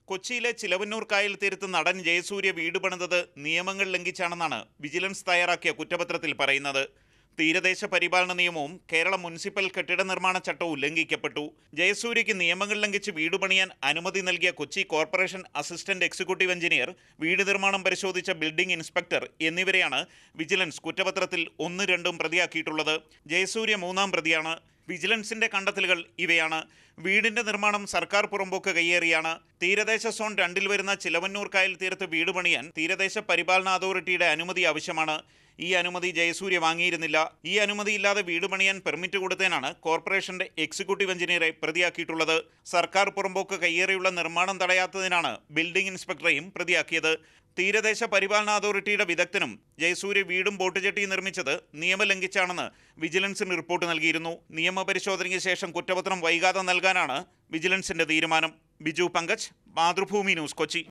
കൊച്ചിയിലെ ചിലവന്നൂർ കായൽ തീരത്ത് നടൻ ജയസൂര്യ വീട് പണിതത് നിയമങ്ങൾ ലംഘിച്ചാണെന്നാണ് വിജിലൻസ് തയ്യാറാക്കിയ കുറ്റപത്രത്തിൽ പറയുന്നത് തീരദേശ പരിപാലന നിയമവും കേരള മുനിസിപ്പൽ കെട്ടിട നിർമ്മാണ ചട്ടവും ലംഘിക്കപ്പെട്ടു ജയസൂര്യയ്ക്ക് നിയമങ്ങൾ ലംഘിച്ച് വീട് പണിയാൻ അനുമതി നൽകിയ Kochi corporation assistant executive engineer വീട് നിർമ്മാണം പരിശോധിച്ച ബിൽഡിംഗ് ഇൻസ്പെക്ടർ എന്നിവരെയാണ് വിജിലൻസ് കുറ്റപത്രത്തിൽ ഒന്ന് രണ്ടും പ്രതിയാക്കിയിട്ടുള്ളത് ജയസൂര്യ മൂന്നാം പ്രതിയാണ് വിജിലൻസിന്റെ കണ്ടെത്തലുകൾ ഇവയാണ് വീടിന്റെ നിർമ്മാണം സർക്കാർ പുറമ്പോക്ക് കയ്യേറിയാണ് തീരദേശ സോൺ രണ്ടിൽ വരുന്ന ചിലവന്നൂർ കായൽ തീരത്ത് വീട് പണിയാൻ തീരദേശ പരിപാലന അതോറിറ്റിയുടെ അനുമതി ആവശ്യമാണ് ഈ അനുമതി ജയസൂര്യ വാങ്ങിയിരുന്നില്ല ഈ അനുമതി ഇല്ലാതെ വീട് പണിയാൻ പെർമിറ്റ് കൊടുത്തതിനാണ് കോർപ്പറേഷന്റെ എക്സിക്യൂട്ടീവ് എഞ്ചിനീയറെ പ്രതിയാക്കിയിട്ടുള്ളത് സർക്കാർ പുറമ്പോക്ക് കയ്യേറിയുള്ള നിർമ്മാണം തടയാത്തതിനാണ് ബിൽഡിംഗ് ഇൻസ്പെക്ടറെയും പ്രതിയാക്കിയത് തീരദേശ പരിപാലന അതോറിറ്റിയുടെ വിദഗ്ധനും ജയസൂര്യ വീടും ബോട്ടുചട്ടിയും നിർമ്മിച്ചത് നിയമലംഘിച്ചാണെന്ന് വിജിലൻസിന് റിപ്പോർട്ട് നൽകിയിരുന്നു നിയമപരിശോധനയ്ക്ക് ശേഷം കുറ്റപത്രം വൈകാതെ നൽകാനാണ് വിജിലൻസിന്റെ തീരുമാനം ബിജു പങ്കജ് മാതൃഭൂമി ന്യൂസ് കൊച്ചി